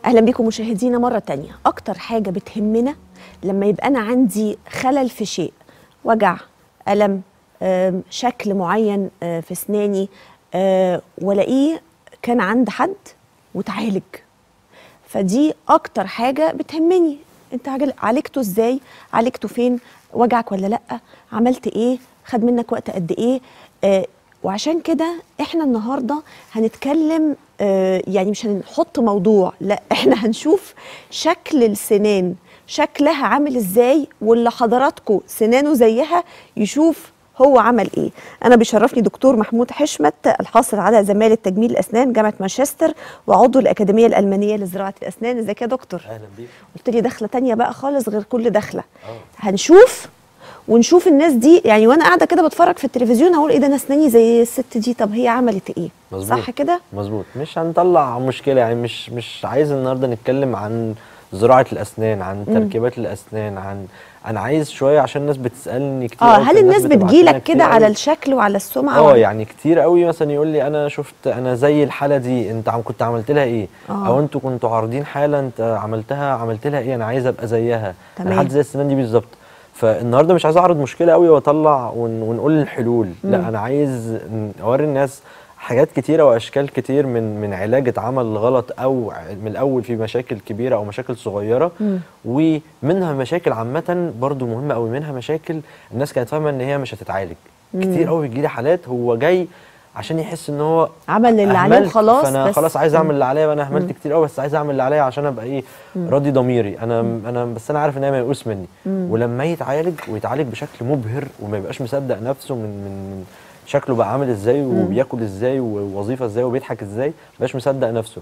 اهلا بكم مشاهدينا مره تانية اكتر حاجه بتهمنا لما يبقى انا عندي خلل في شيء وجع الم آم، شكل معين آه، في اسناني آه، والاقيه كان عند حد وتعالج فدي اكتر حاجه بتهمني انت عجل- عالجته ازاي عالجته فين وجعك ولا لا عملت ايه خد منك وقت قد ايه آه وعشان كده احنا النهارده هنتكلم آه يعني مش هنحط موضوع لا احنا هنشوف شكل السنان شكلها عامل ازاي واللي حضراتكم سنانه زيها يشوف هو عمل ايه انا بيشرفني دكتور محمود حشمت الحاصل على زماله تجميل الاسنان جامعه مانشستر وعضو الاكاديميه الالمانيه لزراعه الاسنان ازيك يا دكتور اهلا بيك قلت لي دخله تانية بقى خالص غير كل دخله اه هنشوف ونشوف الناس دي يعني وانا قاعده كده بتفرج في التلفزيون هقول ايه ده انا اسناني زي الست دي طب هي عملت ايه مظبوط. صح كده مظبوط مش هنطلع مشكله يعني مش مش عايز النهارده نتكلم عن زراعه الاسنان عن تركيبات الاسنان عن انا عايز شويه عشان الناس بتسالني كتير اه أوي، هل كان الناس بتبعت بتجيلك لنا كتير كده على أوي. الشكل وعلى السمعه اه وعلى- يعني كتير قوي مثلا يقول لي انا شفت انا زي الحاله دي انت عم كنت عملت لها ايه آه. او انتوا كنتوا عارضين حاله انت عملتها عملت لها ايه انا عايز ابقى زيها تمام. انا حد زي السنان دي بالظبط فالنهارده مش عايز اعرض مشكله قوي واطلع ون ونقول الحلول لا انا عايز ن- اوري الناس حاجات كتيرة وأشكال كتير من من علاج اتعمل غلط أو ع- من الأول في مشاكل كبيرة أو مشاكل صغيرة ومنها مشاكل عامة برضو مهمة أوي منها مشاكل الناس كانت فاهمة إن هي مش هتتعالج كتير قوي بيجيلي حالات هو جاي عشان يحس ان هو عمل اللي عليه أهملت، وخلاص فانا بس- خلاص عايز اعمل اللي عليا وانا اهملت كتير قوي بس عايز اعمل اللي عليا عشان ابقى ايه راضي ضميري انا انا بس انا عارف ان هي ميؤوس مني ولما يتعالج ويتعالج بشكل مبهر وما يبقاش مصدق نفسه من من من شكله بقى عامل ازاي وبياكل ازاي ووظيفه ازاي وبيضحك ازاي ما بقاش مصدق نفسه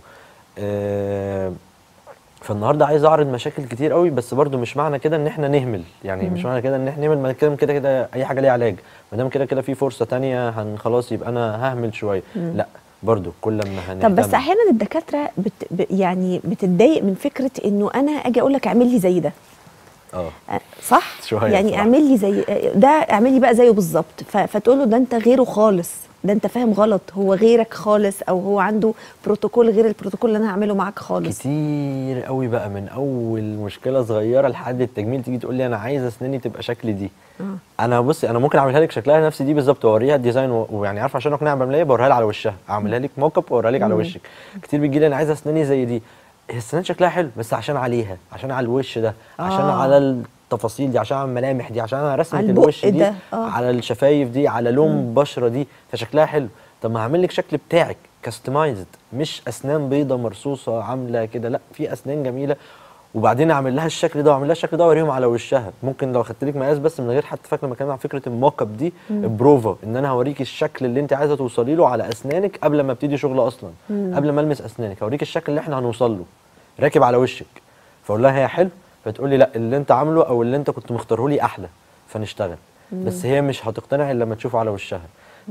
آه فالنهارده عايز اعرض مشاكل كتير قوي بس برضو مش معنى كده ان احنا نهمل يعني مش معنى كده ان احنا نهمل ما كده كده كده اي حاجه ليها علاج ما دام كده كده في فرصه تانية هن خلاص يبقى انا ههمل شويه لا برضو كل ما هنهتم طب بس احيانا الدكاتره بت ب يعني بتتضايق من فكره انه انا اجي اقول لك اعمل لي زي ده اه آه، صح شوية يعني بصراحة. اعمل لي زي آه، ده اعمل لي بقى زيه بالظبط ف- فتقول له ده انت غيره خالص ده انت فاهم غلط هو غيرك خالص او هو عنده بروتوكول غير البروتوكول اللي انا هعمله معاك خالص كتير قوي بقى من اول مشكله صغيره لحد التجميل تيجي تقول لي انا عايزه اسناني تبقى شكل دي انا بصي انا ممكن اعملها لك شكلها نفس دي بالظبط واوريها الديزاين و- ويعني عارفه عشان اقنعها بعملها بوريها لها على وشها اعملها لك موك اب واوريها لك على وشك كتير بيجي لي انا عايزه اسناني زي دي هي السنان شكلها حلو بس عشان عليها عشان على الوش ده عشان آه. على التفاصيل دي عشان على الملامح دي عشان على رسمه على البق الوش دي ده، آه. على الشفايف دي على لون بشره دي فشكلها حلو طب ما هعمل لك شكل بتاعك كاستمايزد مش اسنان بيضه مرصوصه عامله كده لا في اسنان جميله وبعدين اعمل لها الشكل ده واعمل لها الشكل ده واوريهم على وشها ممكن لو خدت لك مقاس بس من غير حتى فاكره لما كان عن فكره الموك اب دي البروفا ان انا هوريك الشكل اللي انت عايزه توصلي له على اسنانك قبل ما ابتدي شغل اصلا قبل ما المس اسنانك هوريك الشكل اللي احنا هنوصل له راكب على وشك فاقول لها هي حلو فتقول لي لا اللي انت عامله او اللي انت كنت مختاره لي احلى فنشتغل بس هي مش هتقتنع الا لما تشوفه على وشها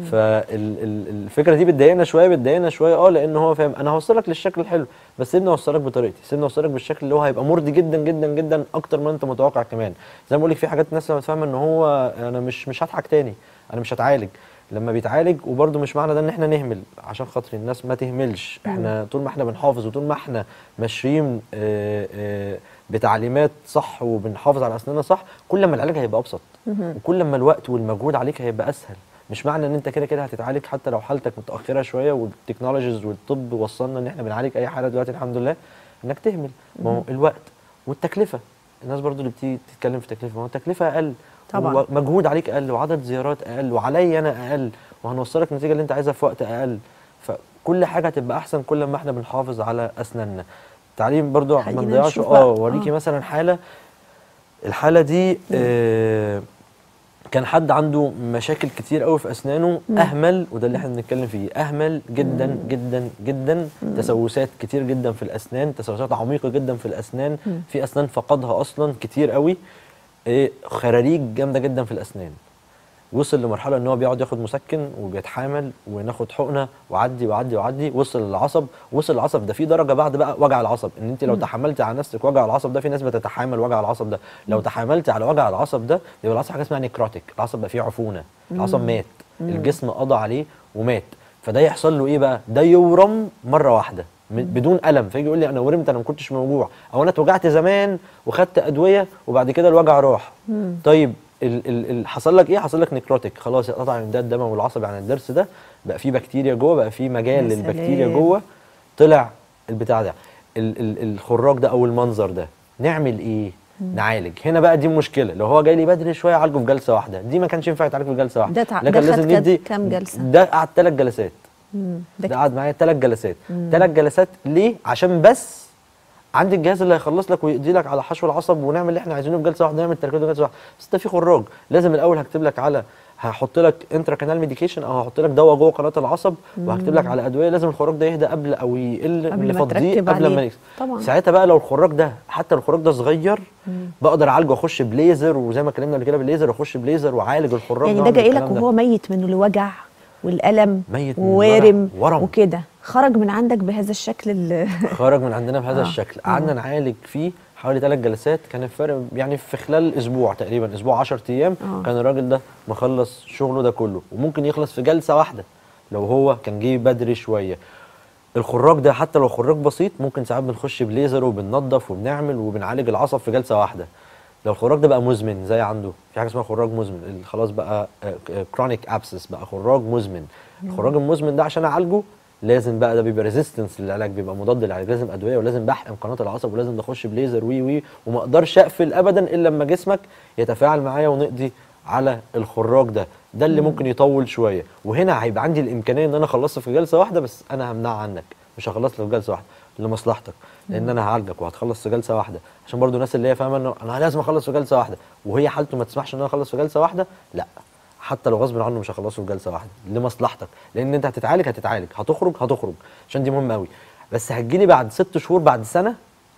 فالفكره دي بتضايقنا شويه بتضايقنا شويه اه لان هو فاهم انا هوصلك للشكل الحلو بس سيبني اوصلك بطريقتي سيبني اوصلك بالشكل اللي هو هيبقى مرضي جدا جدا جدا اكتر ما انت متوقع كمان زي ما بقول لك في حاجات الناس لما فاهمه ان هو انا مش مش هضحك تاني انا مش هتعالج لما بيتعالج وبرده مش معنى ده ان احنا نهمل عشان خاطر الناس ما تهملش احنا طول ما احنا بنحافظ وطول ما احنا ماشيين آه، آه، بتعليمات صح وبنحافظ على اسناننا صح كل ما العلاج هيبقى ابسط وكل ما الوقت والمجهود عليك هيبقى اسهل مش معنى ان انت كده كده هتتعالج حتى لو حالتك متاخره شويه والتكنولوجيز والطب وصلنا ان احنا بنعالج اي حاله دلوقتي الحمد لله انك تهمل ما هو الوقت والتكلفه الناس برضو اللي بتيجي تتكلم في تكلفه ما هو التكلفه اقل طبعاً. ومجهود عليك اقل وعدد زيارات اقل وعليا انا اقل وهنوصلك النتيجه اللي انت عايزها في وقت اقل فكل حاجه هتبقى احسن كل ما احنا بنحافظ على اسناننا تعليم برضو ما خلينا نضيعش نشوف اه بقى. اوريكي آه. مثلا حاله الحاله دي آه كان حد عنده مشاكل كتير قوي في اسنانه اهمل وده اللي احنا بنتكلم فيه اهمل جدا جدا جدا تسوسات كتير جدا في الاسنان تسوسات عميقه جدا في الاسنان في اسنان فقدها اصلا كتير قوي إيه خراريج جامده جدا في الاسنان وصل لمرحله ان هو بيقعد ياخد مسكن وبيتحامل وناخد حقنه وعدي وعدي وعدي وصل للعصب وصل للعصب ده في درجه بعد بقى وجع العصب ان انت لو تحملتي على نفسك وجع العصب ده في ناس بتتحامل وجع العصب ده لو تحاملتي على وجع العصب ده بيبقى العصب حاجه اسمها نيكروتيك العصب بقى فيه عفونه العصب مات الجسم قضى عليه ومات فده يحصل له ايه بقى ده يورم مره واحده م- بدون الم فيجي يقول لي انا ورمت انا ما كنتش موجوع او انا اتوجعت زمان وخدت ادويه وبعد كده الوجع راح طيب ال ال ال حصل لك ايه حصل لك نيكروتيك خلاص قطع الامداد الدموي والعصبي عن الضرس ده بقى في بكتيريا جوه بقى في مجال يا للبكتيريا سلام. جوه طلع البتاع ده ال ال الخراج ده او المنظر ده نعمل ايه نعالج هنا بقى دي مشكله لو هو جاي لي بدري شويه اعالجه في جلسه واحده دي ما كانش ينفع يتعالج في جلسه واحده ده تع- لكن ده خد لازم كد- ندي كام جلسة؟ ده قعد ثلاث جلسات مم. ده ده قعد معايا ثلاث جلسات ثلاث جلسات ليه عشان بس عندي الجهاز اللي هيخلص لك ويقضي لك على حشو العصب ونعمل اللي احنا عايزينه في جلسه واحده نعمل تركيبه في جلسه واحده بس ده في خراج لازم الاول هكتب لك على هحط لك انترا كانال ميديكيشن او هحط لك دواء جوه قناه العصب وهكتب لك على ادويه لازم الخراج ده يهدى قبل او يقل قبل اللي ما فاضيه تركب قبل ما عليه. يكسر طبعا. ساعتها بقى لو الخراج ده حتى لو الخراج ده صغير بقدر اعالجه واخش بليزر وزي ما اتكلمنا قبل كده بالليزر واخش بليزر واعالج الخراج يعني ده وأعمل جاي لك الكلام ده. وهو ميت من الوجع والالم ميت من ووارم الوجع، ورم. وكده خرج من عندك بهذا الشكل ال- خرج من عندنا بهذا آه. الشكل قعدنا نعالج فيه حوالي ثلاث جلسات كان الفرق يعني في خلال اسبوع تقريبا اسبوع 10 ايام آه. كان الراجل ده مخلص شغله ده كله وممكن يخلص في جلسه واحده لو هو كان جه بدري شويه الخراج ده حتى لو خراج بسيط ممكن ساعات بنخش بليزر وبننظف وبنعمل وبنعالج العصب في جلسه واحده لو الخراج ده بقى مزمن زي عنده في حاجه اسمها خراج مزمن اللي خلاص بقى كرونيك ابسس بقى خراج مزمن الخراج المزمن ده عشان اعالجه لازم بقى ده بيبقى ريزيستنس للعلاج بيبقى مضاد للعلاج لازم ادويه ولازم بحقن قناه العصب ولازم نخش بليزر وي وي وما اقدرش اقفل ابدا الا لما جسمك يتفاعل معايا ونقضي على الخراج ده ده اللي ممكن يطول شويه وهنا هيبقى عندي الامكانيه ان انا اخلصه في جلسه واحده بس انا همنعها عنك مش هخلص لك في جلسه واحده لمصلحتك لان انا هعالجك وهتخلص في جلسه واحده عشان برضو الناس اللي هي فاهمه انه انا لازم اخلص في جلسه واحده وهي حالته ما تسمحش ان انا اخلص في جلسه واحده لا حتى لو غصب عنه مش هخلصه في جلسه واحده لمصلحتك لان انت هتتعالج هتتعالج هتخرج هتخرج عشان دي مهمه قوي بس هتجيلي بعد ست شهور بعد سنه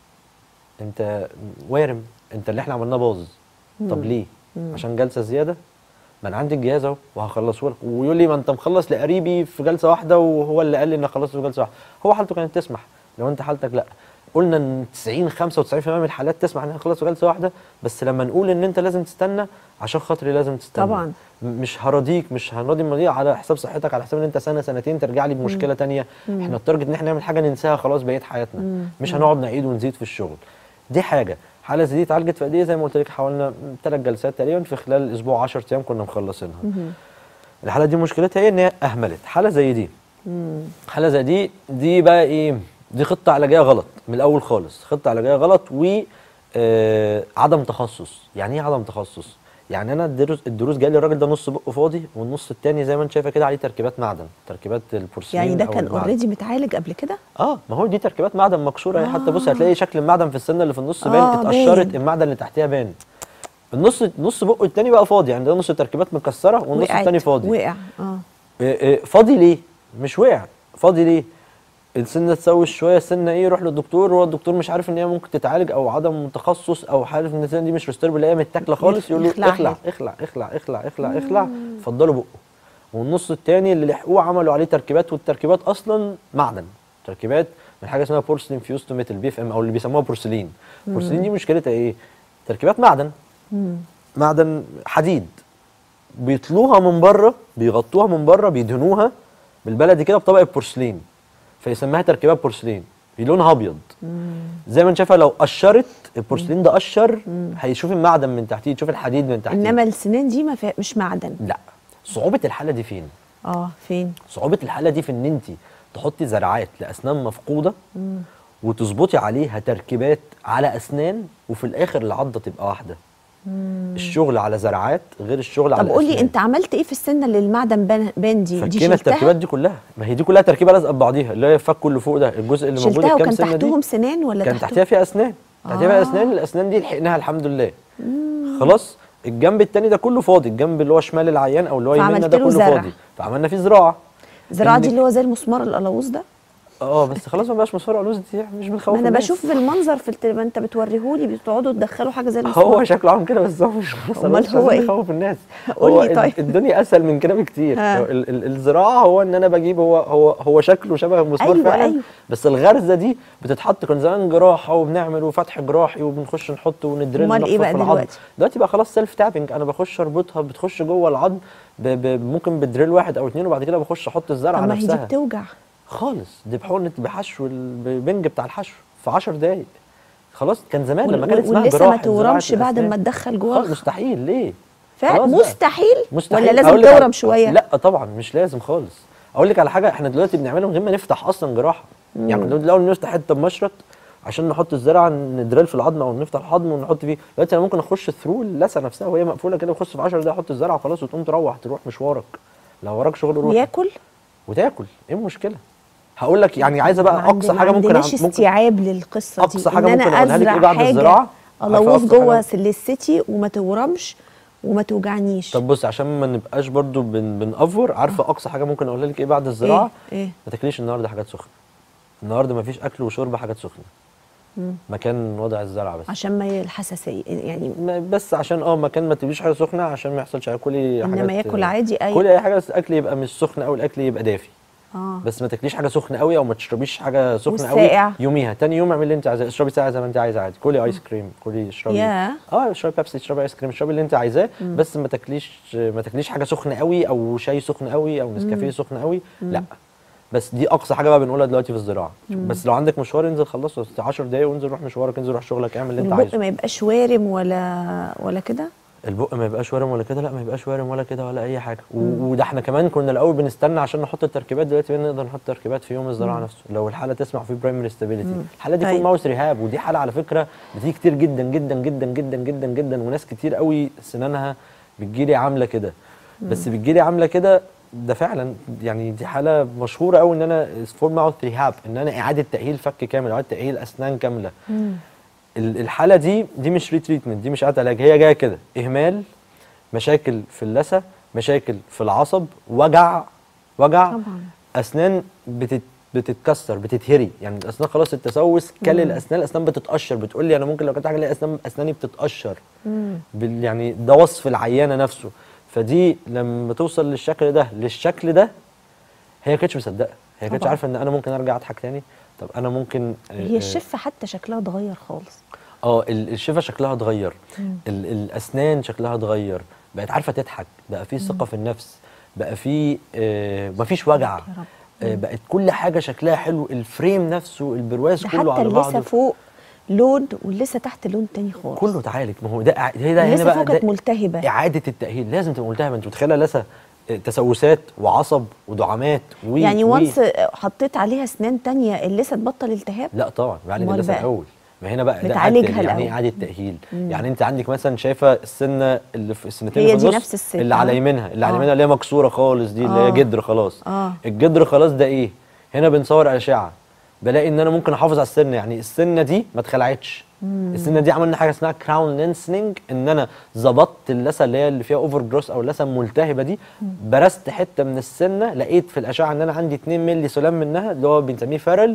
انت وارم انت اللي احنا عملناه باظ طب ليه عشان جلسه زياده ما انا عندي الجهاز اهو وهخلصه لك ويقول لي ما انت مخلص لقريبي في جلسه واحده وهو اللي قال لي ان اخلصه في جلسه واحده هو حالته كانت تسمح لو انت حالتك لا قلنا ان 90 95% من الحالات تسمح ان احنا نخلص في جلسه واحده بس لما نقول ان انت لازم تستنى عشان خاطري لازم تستنى طبعاً. م- مش هراضيك مش هنراضي المريض على حساب صحتك على حساب ان انت سنه سنتين ترجع لي بمشكله تانية احنا التارجت ان احنا نعمل حاجه ننساها خلاص بقيه حياتنا مش هنقعد نعيد ونزيد في الشغل دي حاجه حاله زي دي اتعالجت في قد ايه زي ما قلت لك حاولنا ثلاث جلسات تقريبا في خلال اسبوع 10 ايام كنا مخلصينها الحاله دي مشكلتها ايه ان هي اهملت حاله زي دي حاله زي دي دي بقى ايه دي خطه علاجيه غلط من الاول خالص خطه علاجيه غلط و آه عدم تخصص يعني ايه عدم تخصص يعني انا الدروس الدروس جاي لي الراجل ده نص بقه فاضي والنص التاني زي ما انت شايفه كده عليه تركيبات معدن تركيبات البورسلين يعني ده أو كان المعدن. اوريدي متعالج قبل كده اه ما هو دي تركيبات معدن مكسوره آه. حتى بص هتلاقي شكل المعدن في السنه اللي في النص باين آه، اتقشرت باين. المعدن اللي تحتها باين النص نص بقه التاني بقى فاضي يعني ده نص تركيبات مكسره والنص وقعت، التاني فاضي وقع اه إيه إيه فاضي ليه؟ مش وقع فاضي ليه؟ السنه تسوي شويه السنه ايه يروح للدكتور هو الدكتور مش عارف ان هي ممكن تتعالج او عدم تخصص او عارف ان السنه دي مش ريستوربل اللي هي متاكله خالص يقول له يخلعها. اخلع اخلع اخلع اخلع اخلع اخلع اتفضلوا بقه والنص التاني اللي لحقوه عملوا عليه تركيبات والتركيبات اصلا معدن تركيبات من حاجه اسمها بورسلين فيوز تو ميتال بي اف ام او اللي بيسموها بورسلين بورسلين دي مشكلتها ايه؟ تركيبات معدن معدن حديد بيطلوها من بره بيغطوها من بره بيدهنوها بالبلدي كده بطبقه بورسلين فيسميها تركيبات بورسلين لونها ابيض زي ما انت شايفه لو قشرت البورسلين ده قشر هيشوف المعدن من تحتيه تشوف الحديد من تحتيه انما السنان دي ما فيها مش معدن لا صعوبه الحاله دي فين اه فين صعوبه الحاله دي في ان انت تحطي زرعات لاسنان مفقوده وتظبطي عليها تركيبات على اسنان وفي الاخر العضه تبقى واحده الشغل على زرعات غير الشغل طب على قول لي أسنان. انت عملت ايه في السنه اللي المعدن بان, بان دي دي فكينا التركيبات شلتها دي كلها ما هي دي كلها تركيبه لازقه ببعضيها اللي هي الفك اللي فوق ده الجزء اللي موجود شلتها الكام وكان سنه دي تحتهم سنان ولا كان تحتهم- تحتها فيها اسنان تحتها فيها آه. اسنان الاسنان دي لحقناها الحمد لله خلاص الجنب التاني ده كله فاضي الجنب اللي هو شمال العيان او اللي هو يميننا فعملت ده له كله زرع. فاضي فعملنا فيه زراعه زراعه دي إنك- اللي هو زي المسمار القلاووز ده اه بس خلاص ما بقاش مصفر علوز دي مش بنخوف ما انا الناس. بشوف بالمنظر في التل... ما انت بتوريهولي بتقعدوا تدخلوا حاجه زي هو المسمار شكله عامل كده بس هو مش خلاص أمال مش هو عايزين إيه؟ نخوف الناس قول هو لي ال- طيب. الدنيا اسهل من كده بكتير ها. هو ال ال الزراعه هو ان انا بجيب هو هو هو شكله شبه المسمار أيوة، فعلا أيوة. بس الغرزه دي بتتحط كان زمان جراحه وبنعمل وفتح جراحي وبنخش نحط وندرل أمال إيه نحفر بقى في العظم. دلوقتي؟ دلوقتي بقى خلاص سيلف تابنج انا بخش اربطها بتخش جوه العظم ب ب ممكن بدريل واحد او اتنين وبعد كده بخش احط الزرعه طب ما هي دي نفسها بتوجع خالص دي بحقنه بحشو البنج بتاع الحشو في 10 دقايق خلاص كان زمان لما كانت اسمها ولسه جراحه ما تورمش زراعة بعد ما الأسنان. تدخل خالص جواها مستحيل ليه فعلا خلاص بقى. مستحيل, مستحيل ولا لازم أقول لك على- تورم شويه لا طبعا مش لازم خالص اقول لك على حاجه احنا دلوقتي بنعملها من غير ما نفتح اصلا جراحه يعني كنا الاول نفتح حته بمشرط عشان نحط الزرعه ندرل في العظم او نفتح العظم ونحط فيه دلوقتي انا ممكن اخش ثرو اللثه نفسها وهي مقفوله كده اخش في 10 دقايق احط الزرعه وخلاص وتقوم تروح تروح مشوارك لو وراك شغل روح وياكل وتاكل ايه المشكله هقول لك يعني عايزه ما بقى عند- اقصى ما حاجه ممكن عندناش أعمل- ممكن استيعاب للقصه أقصى دي حاجة ان انا ممكن أقولها لك إيه ازرع بعد حاجه الزراعة؟ عارفة الوظ أقصى جوه حاجة؟ سلستي وما تورمش وما توجعنيش طب بص عشان ما نبقاش برضو بن بنأفور عارفه اقصى حاجه ممكن اقولها لك ايه بعد الزراعه ايه ما تاكليش النهارده حاجات سخنه النهارده ما فيش اكل وشرب حاجات سخنه مكان وضع الزرع بس عشان ما ي- الحساسيه يعني ما- بس عشان اه مكان ما تبليش حاجه سخنه عشان ما يحصلش حاجه كلي حاجات انما ياكل عادي اي كلي اي حاجه بس الاكل يبقى مش سخن قوي الاكل يبقى دافي اه بس ما تاكليش حاجه سخنه قوي او ما تشربيش حاجه سخنه والساقع؟ قوي يوميها تاني يوم اعملي اللي انت عايزاه اشربي ساقع زي ما انت عايزه عادي كلي ايس كريم كلي اشربي ياه. اه اشربي بيبسي اشربي ايس كريم اشربي اللي انت عايزاه بس ما تاكليش ما تاكليش حاجه سخنه قوي او شاي سخن قوي او نسكافيه سخن قوي لا بس دي اقصى حاجه بقى بنقولها دلوقتي في الزراعه بس لو عندك مشوار انزل خلصه 10 دقايق وانزل روح مشوارك انزل روح شغلك اعمل اللي انت البق عايزه ما يبقاش وارم ولا ولا كده البق ما يبقاش وارم ولا كده لا ما يبقاش وارم ولا كده ولا اي حاجه و- وده احنا كمان كنا الاول بنستنى عشان نحط التركيبات دلوقتي بقينا نقدر نحط تركيبات في يوم الزراعه نفسه لو الحاله تسمح في برايمري ستابيليتي الحاله دي طيب. فول ماوس ريهاب ودي حاله على فكره بتيجي كتير جدا جدا جدا جدا جدا جدا وناس كتير قوي سنانها بتجيلي عامله كده بس بتجيلي عامله كده ده فعلا يعني دي حاله مشهوره قوي ان انا فول ماوث ريهاب ان انا اعاده تاهيل فك كامل اعاده تاهيل اسنان كامله ال- الحاله دي دي مش ريتريتمنت دي مش اعاده علاج هي جايه كده اهمال مشاكل في اللثه مشاكل في العصب وجع وجع طبعا. اسنان بتت بتتكسر بتتهري يعني الاسنان خلاص التسوس كل الاسنان الاسنان بتتقشر بتقول لي انا ممكن لو كنت حاجه الاقي اسنان اسناني بتتقشر بال يعني ده وصف العيانه نفسه فدي لما توصل للشكل ده للشكل ده هي كانتش مصدقه هي كانتش طبعا. عارفه ان انا ممكن ارجع اضحك تاني طب انا ممكن آه، هي آه، الشفه حتى شكلها اتغير خالص اه ال- الشفه شكلها اتغير ال- الاسنان شكلها اتغير بقت عارفه تضحك بقى في ثقه في النفس بقى في آه مفيش وجع يا رب. آه بقت كل حاجه شكلها حلو الفريم نفسه البرواز ده كله حتى على اللثه بعضه فوق لون واللثه تحت لون تاني خالص كله اتعالج ما هو ده إع- هي ده هنا اللثه بقى فوق كانت ده ملتهبه اعاده التاهيل لازم تبقى ملتهبه انت متخيله لثه آه، تسوسات وعصب ودعامات و يعني و- وانس حطيت عليها اسنان تانية اللثه تبطل التهاب لا طبعا بعالج أمال اللثه بقى؟ الاول ما هنا بقى ده بتعالجها إعادة تأهيل. يعني ايه الأول. اعاده تاهيل يعني انت عندك مثلا شايفه السنه اللي في السنتين هي اللي في دي النص نفس السن، اللي آه. على يمينها اللي على آه. يمينها اللي هي مكسوره خالص دي اللي آه. هي جدر خلاص آه. الجدر خلاص ده ايه هنا بنصور اشعه بلاقي ان انا ممكن احافظ على السنه يعني السنه دي ما اتخلعتش السنه دي عملنا حاجه اسمها كراون لينسنج ان انا ظبطت اللثه اللي هي اللي فيها اوفر جروس او اللثه الملتهبه دي برست حته من السنه لقيت في الاشعه ان انا عندي 2 مللي سلام منها اللي هو بنسميه فارل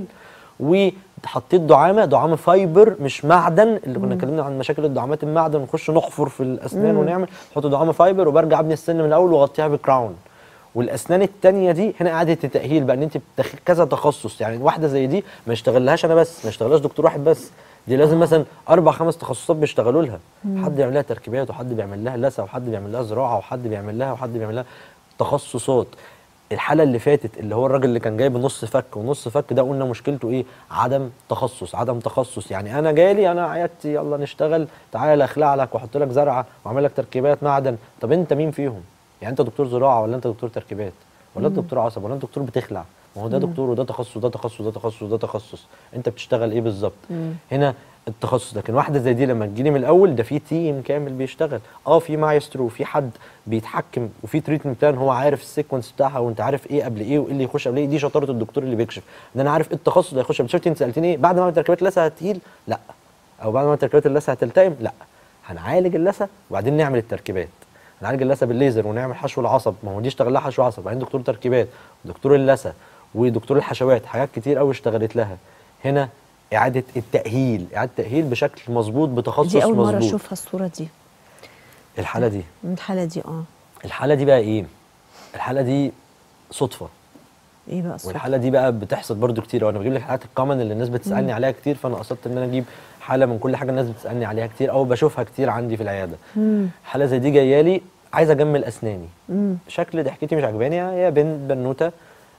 وحطيت دعامه دعامه فايبر مش معدن اللي كنا اتكلمنا عن مشاكل الدعامات المعدن نخش نحفر في الاسنان ونعمل احط دعامه فايبر وبرجع ابني السن من الاول واغطيها بكراون والاسنان التانية دي هنا اعاده التاهيل بقى ان انت بتخ... كذا تخصص يعني واحده زي دي ما اشتغلهاش انا بس ما اشتغلهاش دكتور واحد بس دي لازم مثلا اربع خمس تخصصات بيشتغلوا لها حد يعمل لها تركيبات وحد بيعمل لها لثه وحد بيعمل لها زراعه وحد بيعمل لها وحد بيعمل لها تخصصات الحاله اللي فاتت اللي هو الراجل اللي كان جايب نص فك ونص فك ده قلنا مشكلته ايه عدم تخصص عدم تخصص يعني انا جالي انا عيادتي يلا نشتغل تعالى اخلع لك واحط لك زرعه واعمل لك تركيبات معدن طب انت مين فيهم يعني انت دكتور زراعه ولا انت دكتور تركيبات ولا انت دكتور عصب ولا انت دكتور بتخلع ما هو ده دكتور وده تخصص وده تخصص وده تخصص وده تخصص انت بتشتغل ايه بالظبط هنا التخصص لكن واحده زي دي لما تجيلي من الاول ده في تيم كامل بيشتغل اه في مايسترو في حد بيتحكم وفي تريتمنت بلان هو عارف السيكونس بتاعها وانت عارف ايه قبل ايه وايه اللي يخش قبل ايه دي شطاره الدكتور اللي بيكشف ان انا عارف ايه التخصص اللي هيخش قبل شفتي انت سالتني ايه بعد ما اعمل تركيبات اللثه هتقيل لا او بعد ما اعمل تركيبات اللثه هتلتئم لا هنعالج اللثه وبعدين نعمل التركيبات هنعالج اللثه بالليزر ونعمل حشو العصب ما هو دي اشتغل لها حشو عصب بعدين دكتور تركيبات ودكتور اللثه ودكتور الحشوات حاجات كتير قوي اشتغلت لها هنا اعاده التاهيل اعاده التاهيل بشكل مظبوط بتخصص دي اول مره مظبوط اشوفها الصوره دي الحاله دي الحاله دي اه الحاله دي بقى ايه الحاله دي صدفه ايه بقى الصوره والحاله دي بقى بتحصل برضو كتير وانا بجيب لك الحالات الكومن اللي الناس بتسالني عليها كتير فانا قصدت ان انا اجيب حاله من كل حاجه الناس بتسالني عليها كتير او بشوفها كتير عندي في العياده حاله زي دي جايه لي عايزه اجمل اسناني شكل ضحكتي مش عجباني هي بنت بنوته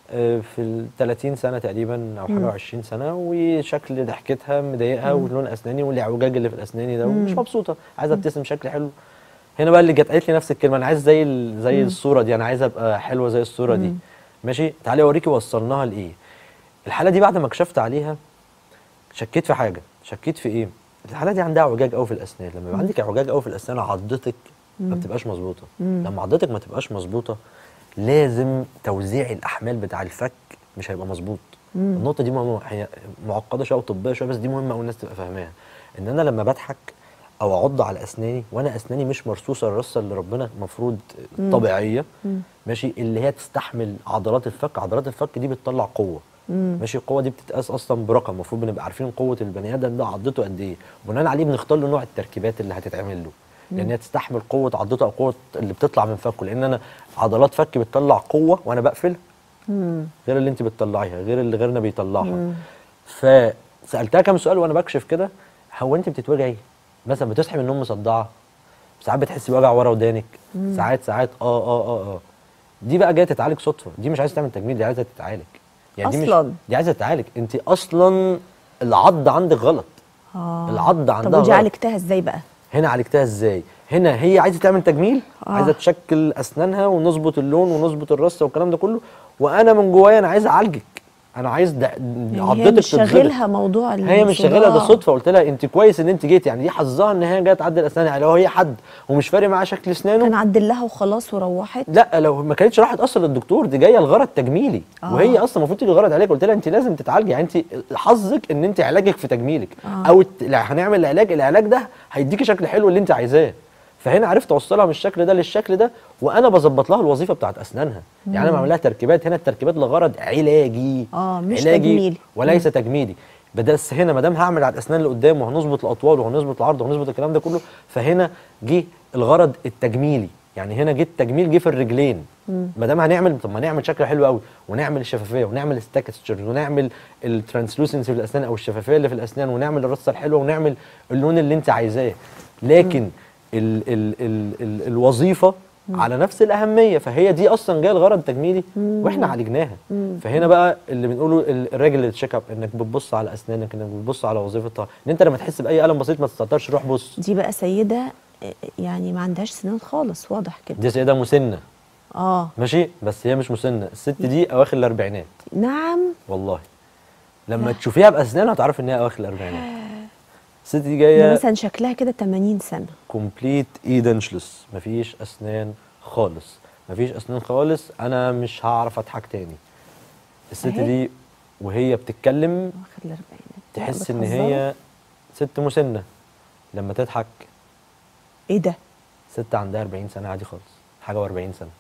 آه، في ال 30 سنه تقريبا او مم. حاجه 20 سنه وشكل ضحكتها مضايقها واللون اسناني والاعوجاج اللي في الاسناني ده ومش مم. مبسوطه عايزه ابتسم بشكل حلو هنا بقى اللي جت قالت لي نفس الكلمه انا عايز زي ال- زي مم. الصوره دي انا عايزه ابقى حلوه زي الصوره دي مم. ماشي تعالي اوريكي وصلناها لايه الحاله دي بعد ما كشفت عليها شكيت في حاجه شكيت في ايه الحاله دي عندها اعوجاج قوي في الاسنان لما يبقى عندك اعوجاج قوي في الاسنان عضتك ما مم. بتبقاش مظبوطه مم. لما عضتك ما تبقاش مظبوطه لازم توزيع الاحمال بتاع الفك مش هيبقى مظبوط مم. النقطه دي مهمه هي معقده شويه وطبيه شويه بس دي مهمه قوي الناس تبقى فاهماها ان انا لما بضحك او اعض على اسناني وانا اسناني مش مرصوصه الرصه اللي ربنا المفروض مم. طبيعيه مم. ماشي اللي هي تستحمل عضلات الفك عضلات الفك دي بتطلع قوه مم. ماشي القوه دي بتتقاس اصلا برقم المفروض بنبقى عارفين قوه البني ادم ده عضته قد ايه بناء عليه بنختار له نوع التركيبات اللي هتتعمل له لان هي تستحمل قوه عضته او قوه اللي بتطلع من فكه لان انا عضلات فكي بتطلع قوه وانا بقفل مم. غير اللي انت بتطلعيها غير اللي غيرنا بيطلعها مم. فسالتها كام سؤال وانا بكشف كده هو انت بتتوجعي مثلا بتصحي من النوم مصدعه ساعات بتحسي بوجع ورا ودانك ساعات ساعات اه اه اه اه دي بقى جايه تتعالج صدفه دي مش عايزه تعمل تجميل دي عايزه تتعالج يعني دي أصلاً؟ مش دي عايزه تتعالج انت اصلا العض عندك غلط آه. العض طب عندها ودي غلط. عالجتها ازاي بقى؟ هنا عالجتها ازاي هنا هي عايزه تعمل تجميل آه. آه. عايزه تشكل اسنانها ونظبط اللون ونظبط الرصه والكلام ده كله وانا من جوايا انا عايز اعالجك انا عايز د... يعني هي عضتك مش تتظبط. شاغلها موضوع هي مش الصداع. شغاله ده صدفه قلت لها انت كويس ان انت جيتي يعني دي حظها ان هي جايه تعدل اسنانها يعني لو هي حد ومش فارق معاها شكل اسنانه كان عدل لها وخلاص وروحت لا لو ما كانتش راحت اصلا للدكتور دي جايه الغرض تجميلي آه. آه. وهي اصلا المفروض تيجي الغرض علاج قلت لها انت لازم تتعالجي يعني انت حظك ان انت علاجك في تجميلك آه. آه. او الت- لا، هنعمل العلاج العلاج ده هيديكي شكل حلو اللي انت عايزاه فهنا عرفت اوصلها من الشكل ده للشكل ده وانا بظبط لها الوظيفه بتاعت اسنانها يعني انا بعمل لها تركيبات هنا التركيبات لغرض علاجي آه، مش علاجي تجميلي. وليس تجميلي بس هنا ما دام هعمل على الاسنان اللي قدام وهنظبط الاطوال وهنظبط العرض وهنظبط الكلام ده كله فهنا جه الغرض التجميلي يعني هنا جه التجميل جه في الرجلين ما دام هنعمل طب ما نعمل شكل حلو قوي ونعمل الشفافيه ونعمل التكستشرز ونعمل الترانسلوسنسي في الاسنان او الشفافيه اللي في الاسنان ونعمل الرصه الحلوه ونعمل اللون اللي انت عايزاه لكن ال ال ال ال الوظيفه على نفس الاهميه فهي دي اصلا جايه الغرض تجميلي واحنا عالجناها فهنا بقى اللي بنقوله ال- الراجل التشيك اب انك بتبص على اسنانك انك بتبص على وظيفتها ان انت لما تحس باي الم بسيط ما تستهترش روح بص دي بقى سيده آه، يعني ما عندهاش سنان خالص واضح كده دي سيده مسنه اه ماشي بس هي مش مسنه الست دي اواخر الاربعينات نعم والله لما لا. تشوفيها باسنانها هتعرفي ان هي اواخر الاربعينات الست دي ده جايه مثلا شكلها كده 80 سنه كومبليت ايدنشلس مفيش اسنان خالص مفيش اسنان خالص انا مش هعرف اضحك تاني الست أهي. دي وهي بتتكلم واخد الاربعينات لا، تحس ان بتهزروا؟ هي ست مسنه لما تضحك ايه ده؟ ست عندها 40 سنه عادي خالص حاجه و40 سنه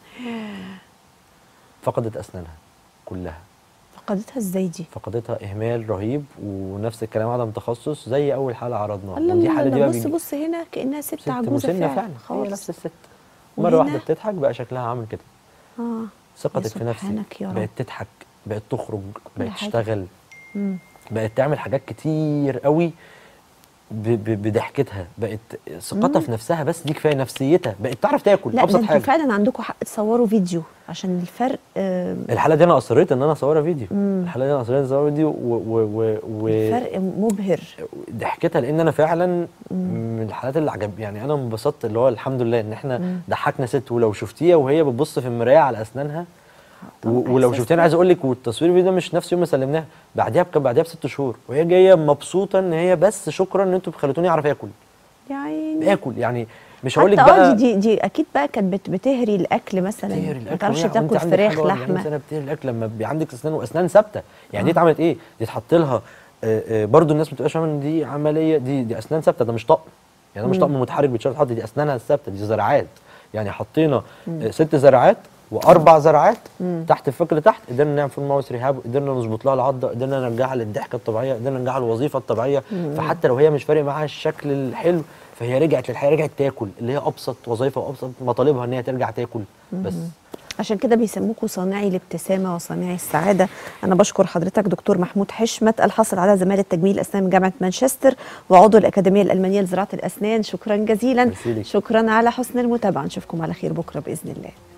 فقدت اسنانها كلها فقدتها ازاي دي؟ فقدتها اهمال رهيب ونفس الكلام عدم تخصص زي اول حالة عرضناها الله ودي الله حالة دي الله بقى بص بيجي- بص هنا كانها ست, ست عجوزه مسنة فعلا فعلا هي خالص نفس الست وهنا؟ مرة واحدة بتضحك بقى شكلها عامل كده اه ثقتك يا في نفسك سبحانك يا رب. بقت تضحك بقت تخرج بقت حاجة. تشتغل مم. بقت تعمل حاجات كتير قوي ب- ب- بضحكتها بقت ثقتها في نفسها بس دي كفايه نفسيتها بقت تعرف تاكل لا ده ابسط انتوا حاجه فعلا عندكم حق تصوروا فيديو عشان الفرق آه الحاله دي انا اصريت ان انا اصورها فيديو مم. الحاله دي انا اصريت اصورها فيديو و, و, و, و الفرق مبهر ضحكتها لان انا فعلا من الحالات اللي عجب يعني انا انبسطت اللي هو الحمد لله ان احنا ضحكنا ست ولو شفتيها وهي بتبص في المرايه على اسنانها طبعاً و- ولو إحساس شفتيها انا عايز اقول لك والتصوير الفيديو ده مش نفس يوم ما سلمناها بعديها بكام بعديها بست شهور وهي جايه مبسوطه ان هي بس شكرا ان انتوا خليتوني اعرف اكل يا عيني باكل يعني مش هقول لك حتى اه بقى دي, دي دي اكيد بقى كانت بت- بتهري الاكل مثلا بتهري ما الاكل تعرفش وهي- وأنت تاكل عندك فراخ حاجة و40 لحمه سنه بتهري الاكل لما بيبقى عندك اسنان واسنان ثابته يعني دي اتعملت ايه؟ دي اتحط لها آه، آه، برضو الناس ما بتبقاش فاهمه ان دي عمليه دي دي اسنان ثابته ده مش طقم يعني ده مش طقم متحرك بيتشال يتحط دي اسنانها الثابته دي زراعات يعني حطينا آه، ست زراعات واربع زراعات تحت الفك تحت قدرنا نعمل فول ماوس ريهاب قدرنا نظبط لها العضه قدرنا نرجعها للضحكه الطبيعيه قدرنا نرجعها للوظيفه الطبيعيه فحتى لو هي مش فارق معاها الشكل الحلو فهي رجعت للحياه رجعت تاكل اللي هي ابسط وظيفه وابسط مطالبها ان هي ترجع تاكل بس عشان كده بيسموكوا صانعي الابتسامه وصانعي السعاده انا بشكر حضرتك دكتور محمود حشمت الحاصل على زماله تجميل الاسنان من جامعه مانشستر وعضو الاكاديميه الالمانيه لزراعه الاسنان شكرا جزيلا ميرسي ليك. شكرا على حسن المتابعه نشوفكم على خير بكره باذن الله